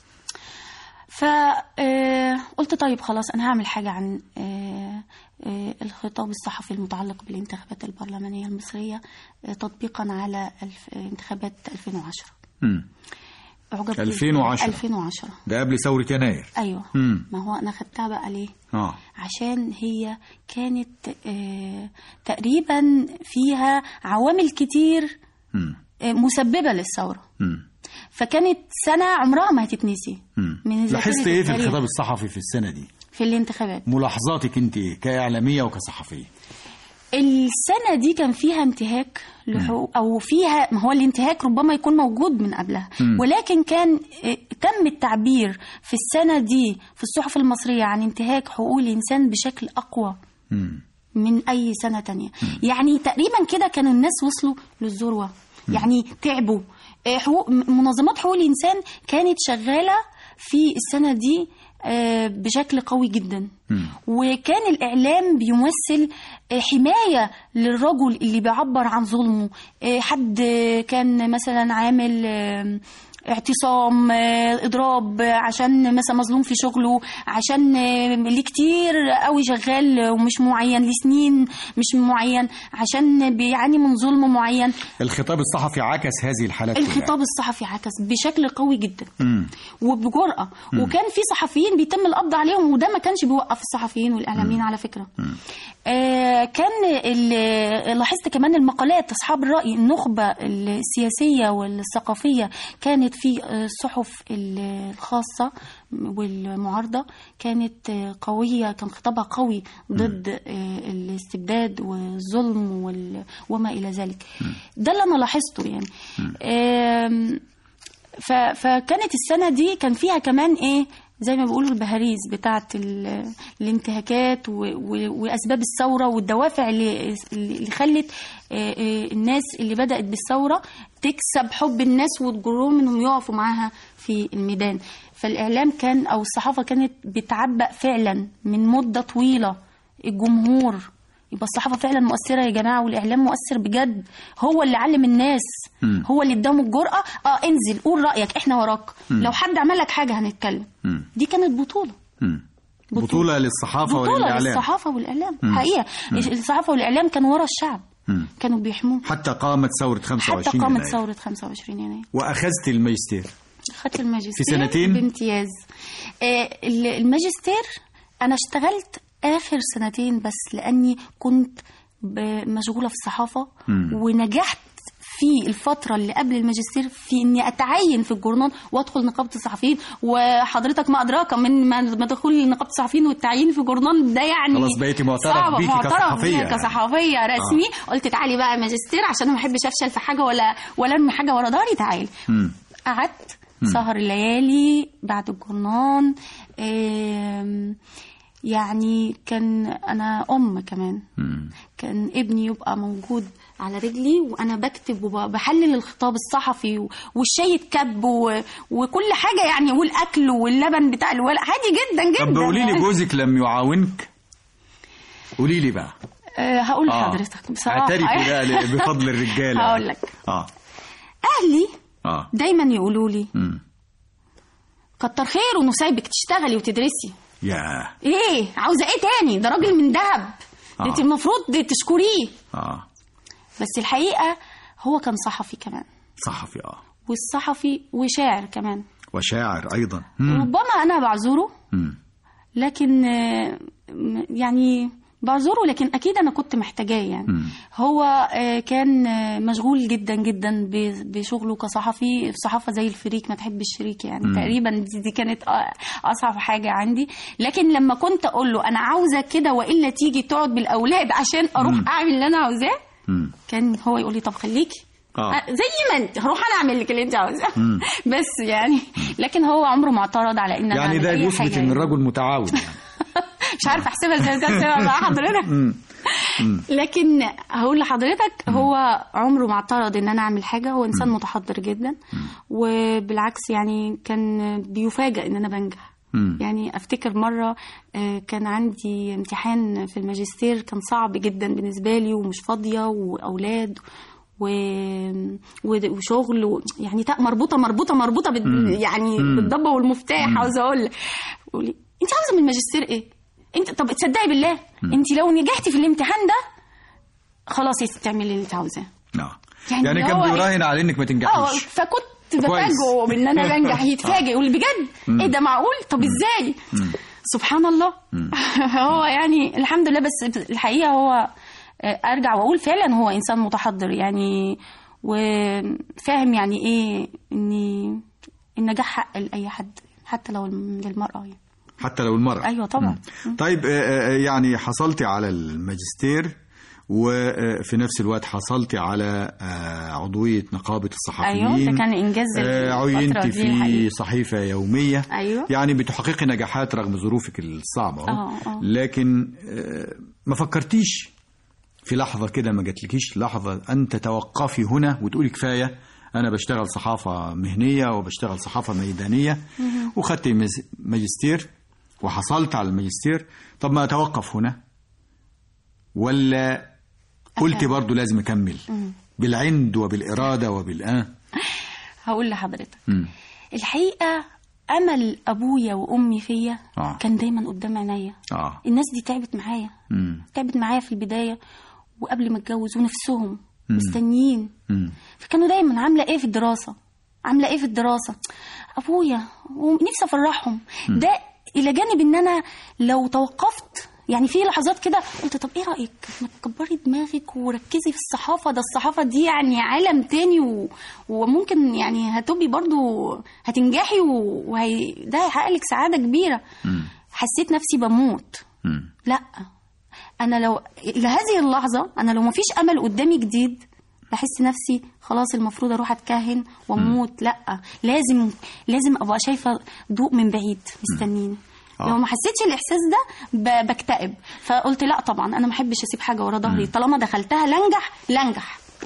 فقلت طيب خلاص انا هعمل حاجه عن آه، آه، الخطاب الصحفي المتعلق بالانتخابات البرلمانيه المصريه آه، تطبيقا على الف- آه، انتخابات 2010 مم. أعجبت 2010. 2010 ده قبل ثورة يناير ايوه مم. ما هو انا خدتها بقى ليه اه عشان هي كانت آه، تقريبا فيها عوامل كتير مم. آه، مسببه للثوره مم. فكانت سنه عمرها ما هتتنسي مم. من ذاكرة لاحظت ايه في التاريخ الخطاب الصحفي في السنة دي في الانتخابات ملاحظاتك انت ايه كإعلامية وكصحفية السنة دي كان فيها انتهاك لحقوق أو فيها ما هو الانتهاك ربما يكون موجود من قبلها ولكن كان اه، تم التعبير في السنة دي في الصحف المصرية عن انتهاك حقوق الإنسان بشكل أقوى مم. من أي سنة تانية يعني تقريبا كده كانوا الناس وصلوا للذروة يعني تعبوا اه، حقوق منظمات حقوق الإنسان كانت شغالة في السنة دي اه، بشكل قوي جدا وكان الإعلام بيمثل آه، حماية للرجل اللي بيعبر عن ظلمه آه، حد آه، كان مثلا عامل آه، اعتصام آه، اضراب آه، عشان مثلا مظلوم في شغله عشان آه، ليه كتير قوي شغال ومش معين لسنين مش معين عشان بيعاني من ظلم معين الخطاب الصحفي عكس هذه الحالات كلها. الخطاب الصحفي عكس بشكل قوي جدا مم. وبجرأة وكان في صحفيين بيتم القبض عليهم وده ما كانش بيوقف الصحفيين والإعلاميين على فكرة آه كان ال- لاحظت كمان المقالات أصحاب الرأي النخبة السياسية والثقافية كانت في آه، الصحف ال- الخاصة والمعارضة كانت آه، قوية كان خطابها قوي ضد آه، الاستبداد والظلم وال- وما إلى ذلك ده اللي أنا لاحظته يعني آم، ف... فكانت السنة دي كان فيها كمان ايه زي ما بيقولوا البهاريز بتاعة ال... الانتهاكات و... و... وأسباب الثورة والدوافع اللي, اللي خلت آه، آه، الناس اللي بدأت بالثورة تكسب حب الناس وتجرهم انهم يقفوا معاها في الميدان فالإعلام كان أو الصحافة كانت بتعبأ فعلا من مدة طويلة الجمهور يبقى الصحافه فعلا مؤثره يا جماعه والاعلام مؤثر بجد هو اللي علم الناس مم. هو اللي اداهم الجرأه اه انزل قول رايك احنا وراك مم. لو حد عمل لك حاجه هنتكلم مم. دي كانت بطوله مم. بطولة. بطولة للصحافة بطوله وللإعلام للصحافه والاعلام مم. حقيقه الصحافه والاعلام كانوا ورا الشعب مم. كانوا بيحموه حتى قامت ثورة 25 حتى قامت يناير. ثوره 25 يناير وأخذت الماجستير خدت الماجستير في سنتين؟ بامتياز آه، ال- الماجستير انا اشتغلت اخر سنتين بس لاني كنت ب- مشغوله في الصحافه مم. ونجحت في الفترة اللي قبل الماجستير في اني اتعين في الجورنال وادخل نقابة الصحفيين وحضرتك ما ادراك من ما ما دخول نقابة الصحفيين والتعيين في الجورنال ده يعني خلاص بقيتي معترف صعبة. بيكي معترف كصحفية بيها يعني. كصحفية رسمي قلت تعالي بقى ماجستير عشان ما بحبش افشل في حاجة ولا ولا ارمي حاجة ورا ظهري تعالي مم. قعدت سهر الليالي بعد الجرنان آم، يعني كان انا ام كمان مم. كان ابني يبقى موجود على رجلي وانا بكتب وبحلل الخطاب الصحفي و- والشاي يتكب و- وكل حاجه يعني والاكل واللبن بتاع الولد عادي جدا جدا طب قولي لي يعني. جوزك لم يعاونك قولي لي بقى أه هقول آه. لحضرتك بصراحه اعترفي بقى ل- بفضل الرجالة هقول لك اه اهلي اه دايما يقولوا لي مم. كتر خيره انه سايبك تشتغلي وتدرسي يا ايه عاوزه ايه تاني ده راجل من دهب آه. ده انت المفروض تشكريه اه بس الحقيقه هو كان صحفي كمان صحفي اه والصحفي وشاعر كمان وشاعر ايضا مم. ربما انا بعذره مم. لكن آه، م- يعني بعذره لكن اكيد انا كنت محتاجاه يعني مم. هو آه، كان آه، مشغول جدا جدا ب- بشغله كصحفي الصحافه زي الفريق ما تحب الشريك يعني مم. تقريبا دي, دي كانت آه، اصعب حاجه عندي لكن لما كنت اقول له انا عاوزه كده والا تيجي تقعد بالاولاد عشان اروح مم. اعمل اللي انا عاوزاه مم. كان هو يقول لي طب خليكي آه. آه، زي ما انت هروح انا اعمل لك اللي انت عاوزاه مم. بس يعني لكن هو عمره ما اعترض على ان أنا يعني أعمل ده أي يثبت حاجة ان يعني. الرجل متعاون يعني مش عارفه احسبها ازاي بس احسبها مع حضرتك مم. مم. لكن هقول لحضرتك هو عمره ما اعترض ان انا اعمل حاجه هو انسان متحضر جدا وبالعكس يعني كان بيفاجئ ان انا بنجح مم. يعني افتكر مره آه، كان عندي امتحان في الماجستير كان صعب جدا بالنسبه لي ومش فاضيه واولاد و... و- وشغل و... يعني تا- مربوطه مربوطه مربوطه بال... يعني مم. بالضبه والمفتاح عاوزه اقول لك قولي انت عاوزه من الماجستير ايه انت طب تصدقي بالله انت لو نجحتي في الامتحان ده خلاص يا ستي اعملي اللي انت عاوزاه آه. يعني يعني كان هو- بيراهن على انك ما اه تنجحيش فكنت كويس. بفاجئه بان انا بنجح يتفاجئ يقول بجد ايه ده معقول طب ازاي سبحان الله هو يعني الحمد لله بس الحقيقه هو آه، ارجع واقول فعلا هو انسان متحضر يعني وفاهم يعني ايه ان النجاح حق لاي حد حتى لو للمراه يعني. حتى لو المرأة ايوه طبعا طيب آه، آه، يعني حصلتي على الماجستير وفي نفس الوقت حصلتي على آه، عضوية نقابة الصحفيين ايوه ده كان انجاز آه، الفترة عينت دي في الحقيقة. صحيفة يومية أيوة. يعني بتحققي نجاحات رغم ظروفك الصعبة أهو. آه، آه. لكن آه، ما فكرتيش في لحظة كده ما جاتلكيش لحظة أن تتوقفي هنا وتقولي كفاية أنا بشتغل صحافة مهنية وبشتغل صحافة ميدانية وخدت مز- ماجستير وحصلت على الماجستير طب ما أتوقف هنا ولا قلت أكمل. برضو لازم أكمل بالعند وبالإرادة وبالآن هقول لحضرتك مم. الحقيقه امل ابويا وامي فيا آه. كان دايما قدام عينيا آه الناس دي تعبت معايا مم. تعبت معايا في البدايه وقبل ما اتجوز ونفسهم مم. مستنيين مم. فكانوا دايما عامله ايه في الدراسه عامله ايه في الدراسه ابويا ونفسي افرحهم ده الى جانب ان انا لو توقفت يعني في لحظات كده قلت طب ايه رايك ما تكبري دماغك وركزي في الصحافه ده الصحافه دي يعني عالم تاني و... وممكن يعني هتبقي برضو هتنجحي و... وهي... ده هيحقق لك سعاده كبيره مم. حسيت نفسي بموت مم. لا انا لو لهذه اللحظه انا لو مفيش امل قدامي جديد بحس نفسي خلاص المفروض اروح اتكهن واموت لا لازم لازم ابقى شايفه ضوء من بعيد مستنيني آه. لو ما حسيتش الاحساس ده ب- بكتئب فقلت لا طبعا انا ما احبش اسيب حاجه ورا ظهري طالما دخلتها لنجح لنجح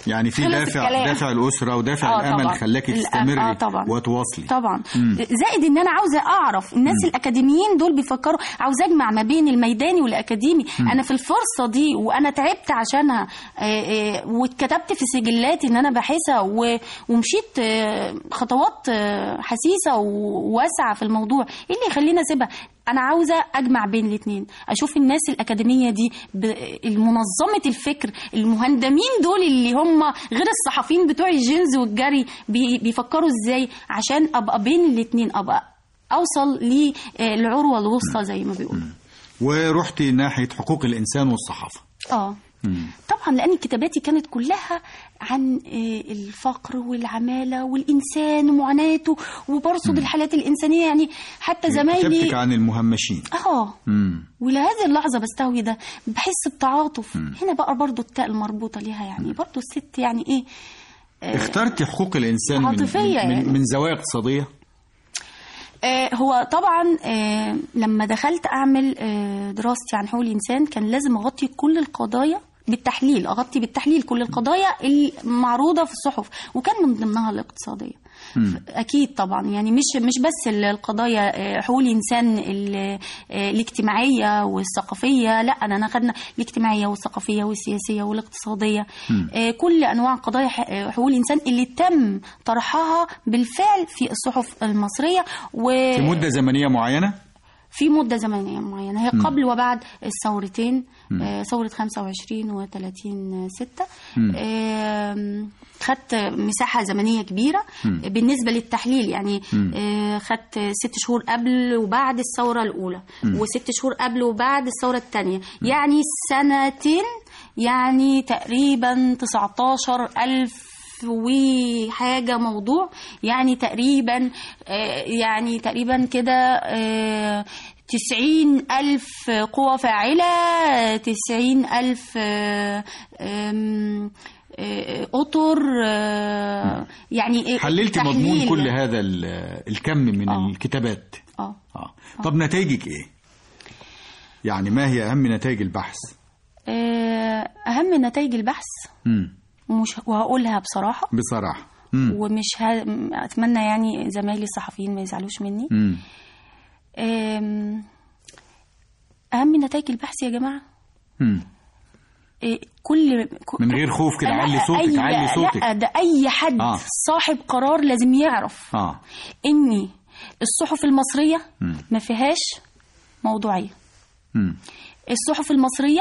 يعني في خلص دافع الكلام. دافع الاسره ودافع آه الامل طبعاً. خلاكي الأم- تستمري آه طبعاً. وتواصلي طبعا زائد ان انا عاوزه اعرف الناس الاكاديميين دول بيفكروا عاوزه اجمع ما بين الميداني والاكاديمي انا في الفرصه دي وانا تعبت عشانها آه، آه، واتكتبت في سجلاتي ان انا باحثه و- ومشيت آه، خطوات آه، حسيسه وواسعه في الموضوع ايه اللي يخليني اسيبها انا عاوزه اجمع بين الاثنين اشوف الناس الاكاديميه دي ب- المنظمه الفكر المهندمين دول اللي هم غير الصحفيين بتوع الجينز والجري بي- بيفكروا ازاي عشان ابقى بين الاثنين ابقى اوصل للعروه الوسطى زي ما بيقولوا ورحتي ناحيه حقوق الانسان والصحافه اه طبعا لان كتاباتي كانت كلها عن آه، الفقر والعماله والانسان ومعاناته وبرصد الحالات الانسانيه يعني حتى كتبتك زمايلي عن المهمشين اه مم. ولهذه اللحظة بستوي ده بحس بتعاطف هنا بقى برضو التاء المربوطة ليها يعني برضو الست يعني ايه اخترتي حقوق الانسان من, عاطفية من, يعني. من, من زوايا اقتصاديه آه هو طبعا آه لما دخلت اعمل آه دراستي عن حقوق الانسان كان لازم اغطي كل القضايا بالتحليل اغطي بالتحليل كل القضايا المعروضه في الصحف وكان من ضمنها الاقتصاديه اكيد طبعا يعني مش مش بس ال- القضايا آه، حقوق الانسان ال- آه، الاجتماعيه والثقافيه لا انا أنا خدنا الاجتماعيه والثقافيه والسياسيه والاقتصاديه آه، كل انواع قضايا ح- آه، حقوق الانسان اللي تم طرحها بالفعل في الصحف المصريه و في مده زمنيه معينه في مدة زمنية معينة هي قبل وبعد الثورتين آه، ثورة 25 و 30 6 آم، خدت مساحة زمنية كبيرة بالنسبة للتحليل يعني آه، خدت ست شهور قبل وبعد الثورة الأولى وست شهور قبل وبعد الثورة الثانية يعني سنتين يعني تقريبا 19 ألف وحاجة موضوع يعني تقريبا آه، يعني تقريبا كده آه، تسعين ألف قوة فاعلة تسعين ألف آه، آم، آه، أطر آه، يعني إيه، حللتي مضمون تحليل كل يعني. هذا ال- الكم من آه. الكتابات اه آه. طب نتائجك ايه يعني ما هي اهم نتائج البحث آه، أهم نتائج البحث مم. ومش وهقولها بصراحة بصراحه مم. ومش ه... أتمنى يعني زمايلي الصحفيين ما يزعلوش مني مم. آم، أهم نتائج البحث يا جماعة مم. إيه، كل ك- من غير خوف كده لا، علي صوتك أي- علي صوتك لا ده أي حد آه. صاحب قرار لازم يعرف اه إن الصحف المصرية مم. ما فيهاش موضوعية مم. الصحف المصرية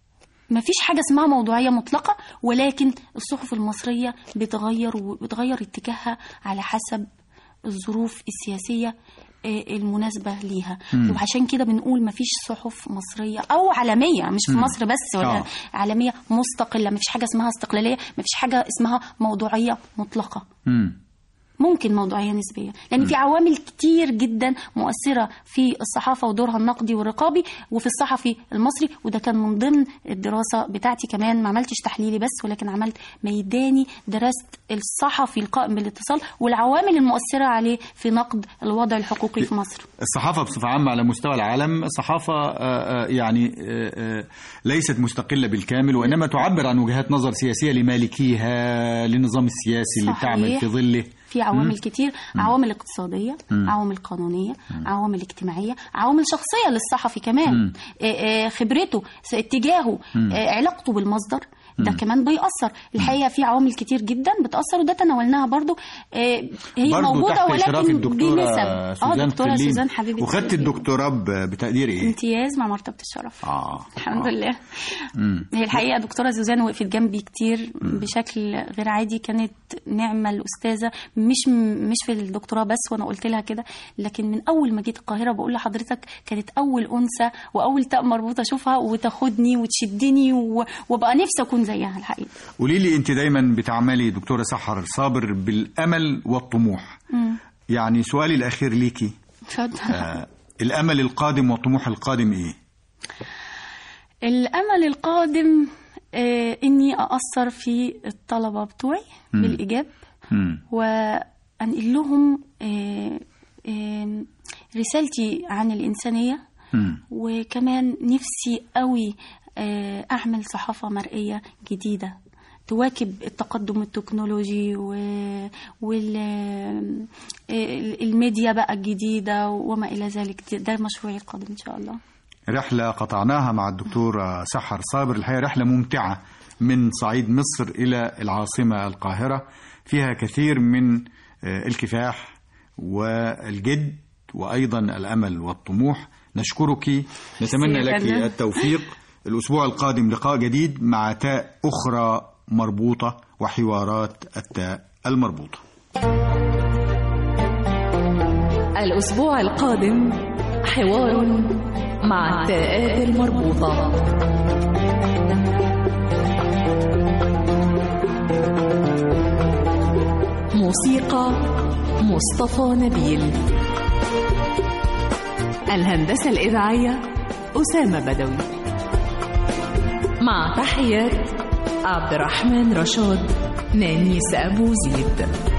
ما فيش حاجة اسمها موضوعية مطلقة ولكن الصحف المصرية بتغير وبتغير اتجاهها على حسب الظروف السياسية آه، المناسبة ليها وعشان كده بنقول ما فيش صحف مصرية أو عالمية مش في مصر بس ولا آه. عالمية مستقلة ما فيش حاجة اسمها استقلالية ما فيش حاجة اسمها موضوعية مطلقة مم. ممكن موضوعية نسبية لأن في عوامل كتير جدا مؤثرة في الصحافة ودورها النقدي والرقابي وفي الصحفي المصري وده كان من ضمن الدراسة بتاعتي كمان ما عملتش تحليلي بس ولكن عملت ميداني درست الصحفي القائم بالاتصال والعوامل المؤثرة عليه في نقد الوضع الحقوقي في مصر الصحافة بصفة عامة على مستوى العالم صحافة آه، آه، يعني آه، آه، ليست مستقلة بالكامل وإنما تعبر عن وجهات نظر سياسية لمالكيها للنظام السياسي اللي صحيح. بتعمل في ظله في عوامل كتير عوامل اقتصادية عوامل قانونية عوامل اجتماعية عوامل شخصية للصحفي كمان آه، آه، خبرته س- اتجاهه آه، علاقته بالمصدر ده كمان بيأثر الحقيقة في عوامل كتير جدا بتأثر وده تناولناها برضو آه، هي برضو موجودة تحت إشراف ولكن الدكتورة بنسب سوزان اه دكتورة فلين. سوزان حبيبتي وخدت الدكتوراه ب- بتقدير إيه؟ امتياز مع مرتبة الشرف آه الحمد آه. لله مم. هي الحقيقه دكتوره زوزان وقفت جنبي كتير بشكل غير عادي كانت نعمه الاستاذه مش مش في الدكتوراه بس وانا قلت لها كده لكن من اول ما جيت القاهره بقول لحضرتك كانت اول انثى واول تاء مربوطه اشوفها وتاخدني وتشدني و- وابقى نفسي اكون زيها الحقيقه قولي لي أنت دايما بتعملي دكتورة سحر صابر بالأمل والطموح يعني سؤالي الأخير ليكي اتفضل آه الأمل القادم والطموح القادم إيه؟ الامل القادم آه اني ااثر في الطلبه بتوعي بالايجاب مم. وأنقل لهم آه، آه، رسالتي عن الإنسانية مم. وكمان نفسي قوي آه، أعمل صحافة مرئية جديدة تواكب التقدم التكنولوجي والميديا بقى الجديدة وما إلى ذلك ده مشروعي القادم إن شاء الله رحلة قطعناها مع الدكتور سحر صابر الحقيقة رحلة ممتعة من صعيد مصر إلى العاصمة القاهرة فيها كثير من آه، الكفاح والجد وأيضا الأمل والطموح نشكرك نتمنى لك سيدنا. التوفيق الأسبوع القادم لقاء جديد مع تاء أخرى مربوطة وحوارات التاء المربوطة الأسبوع القادم حوار مع التاءات المربوطة موسيقى مصطفى نبيل الهندسة الإذاعية أسامة بدوي مع تحيات عبد الرحمن رشاد نانيس أبو زيد